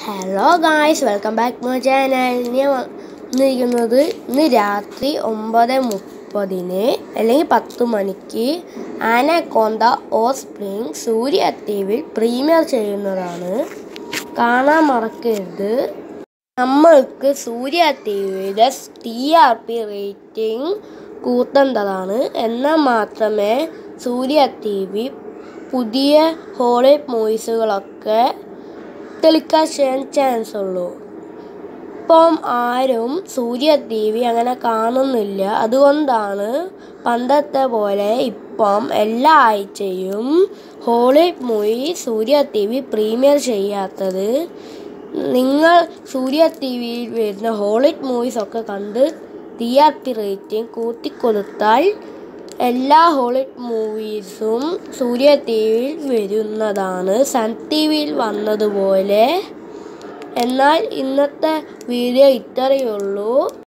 hello guys welcome back my channel ഞാൻ വന്നിരിക്കുന്നത് ഇന്ന് രാത്രി ഒമ്പത് മുപ്പതിന് അല്ലെങ്കിൽ പത്ത് മണിക്ക് Anaconda offspring Surya T വിയിൽ പ്രീമിയർ ചെയ്യുന്നതാണ് കാണാൻ മറക്കരുത് നമ്മൾക്ക് സൂര്യ ടി വിയുടെ ടി ആർ പി റേറ്റിംഗ് കൂട്ടേണ്ടതാണ് എന്നാൽ മാത്രമേ സൂര്യ ടി വി പുതിയ ഹോളിവുഡ് മൂവീസുകളൊക്കെ ടെലികാസ്റ്റ് ചെയ്യാൻ ചാൻസ് ഉള്ളൂ ഇപ്പം ആരും സൂര്യ ടി വി അങ്ങനെ കാണുന്നില്ല അതുകൊണ്ടാണ് പണ്ടത്തെ പോലെ ഇപ്പം എല്ലാ ആഴ്ചയും Hollywood movie Surya T V premiere ചെയ്യാത്തത് നിങ്ങൾ സൂര്യ ടി വിയിൽ വരുന്ന ഹോളിവുഡ് മൂവീസ് ഒക്കെ കണ്ട് ടി ആർ പി റേറ്റിംഗ് കൂട്ടിക്കൊടുത്താൽ എല്ലാ ഹോളിവുഡ് മൂവീസും സൂര്യ ടി വിയിൽ വരുന്നതാണ് സൺ ടി വിയിൽ വന്നതുപോലെ എന്നാൽ ഇന്നത്തെ വീഡിയോ ഇത്രയേ ഉള്ളൂ